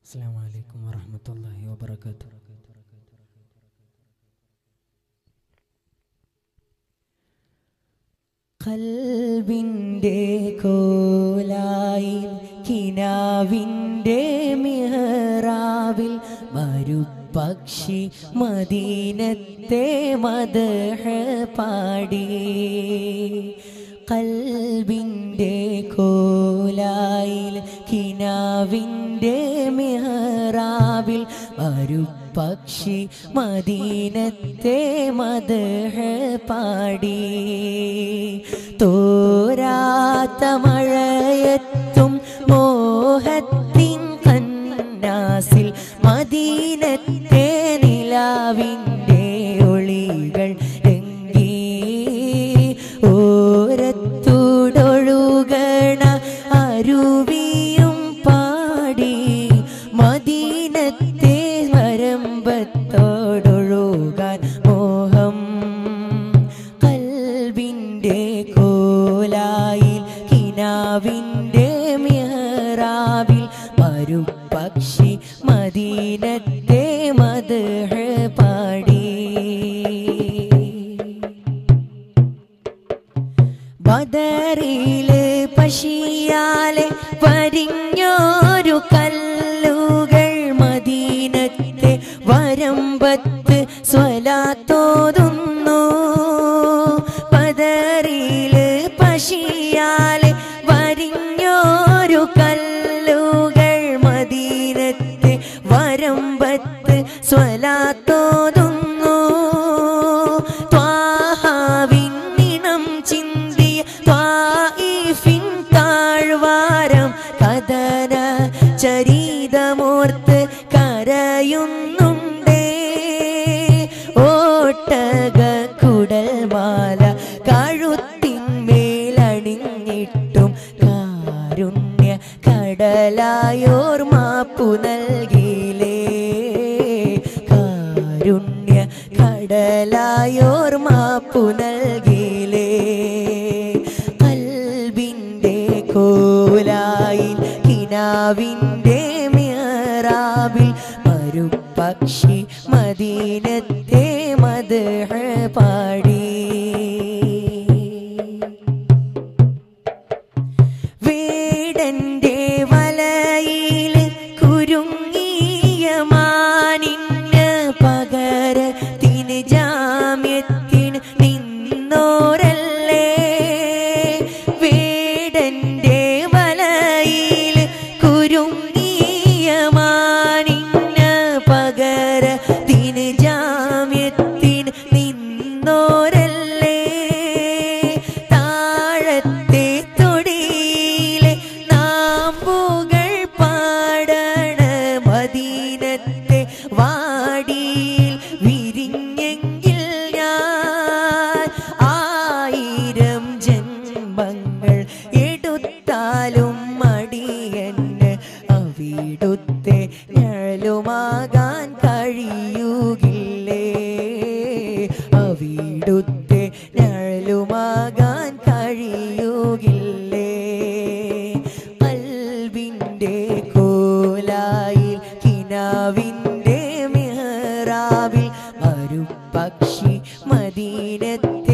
അസ്സാം വലൈക്കും വറഹമത്തല്ലാഹി വബർക്കാത്തു കൽവിൻ്റെ കോലായി കിനാവിൻ്റെ മിഹറാവിൽ മരുപക്ഷി മദീനത്തെ മദഹ പാടി കൽവിൻ്റെ കോലായിൽ കിനാവിൻ്റെ മിഹറാവിൽ മരുപക്ഷി മദീനത്തെ മദഹ പാടി തോരാത്ത മഴയത്തും മോഹത്തിൻ കന്നാസിൽ മദീനത്തെ നിലാവിൻ്റെ ഒളികൾ രംഗി ഓരത്തൂടൊഴുകണ അരുവിയും പാടി മദീനത്തെ വരമ്പത്തോടൊഴുകാൻ മോഹം കൽവിൻ്റെ കോലായിൽ കിനാവിൻ്റെ മിഹറാവിൽ മരുപക്ഷി മദീനത്തെ മദഹ പാടി ബദറില് പശിയാലെ പരിഞ്ഞോരു കല്ലുകൾ മദീനത്തെ വരമ്പത്ത് സ്വലാത്തോതുന്നു ബദറില് പശിയാലെ വരിഞ്ഞോരു കല്ലുകൾ മദീനത്തെ വരമ്പത്ത് സ്വലാത്തോതുന്നു ത്വാഹാവിന്നിണം ചിന്തിയ ത്വായിഫിൻ താഴ്വാരം കഥന ചരിതമോർത്ത് കരയുന്നുണ്ടേ ഓട്ടക കുടൽമാല കഴുത്തിന്മേലണിഞ്ഞിട്ടും കാരുണ്യ കടലായോർ മാപ്പു നൽകിയിലേ കാരുണ്യ കടലായോർ മാപ്പു നൽകിയിലേ കൽബിൻ്റെ കോലായിൽ കിനാവിൻ്റെ മിയറാവിൽ മരുപക്ഷി മദീനത്തെ മദഹ പാടി വേടന്റെ വലയിൽ കുരുങ്ങിയ മാനിന് പകരത്തിന് ജാമ്യത്തിന് നിന്നോരല്ലേ വേടന്റെ വലയിൽ കുരുങ്ങിയ മാനിന് പകരത്തിന് ജാമ്യത്തിന് നിന്നോരല്ലേ താഴത്തെ തൊടിയിലെ നാമ്പുകൾ പാടണ മദീനത്തെ വാടിയിൽ വിരിഞ്ഞെങ്കിൽ ഞാൻ ആയിരം ജന്മങ്ങൾ എടുത്താലും മടിയന് അവിടുത്തെ ഞഴലുമാകാൻ കഴിയുകില്ലേ അവിടുത്തെ ഞഴലുമാകാൻ കഴിയുകില്ലേ കൽവിൻ്റെ കോലായിൽ കിനാവിൻ്റെ മിഹറാവിൽ മരുപക്ഷി മദീനത്തെ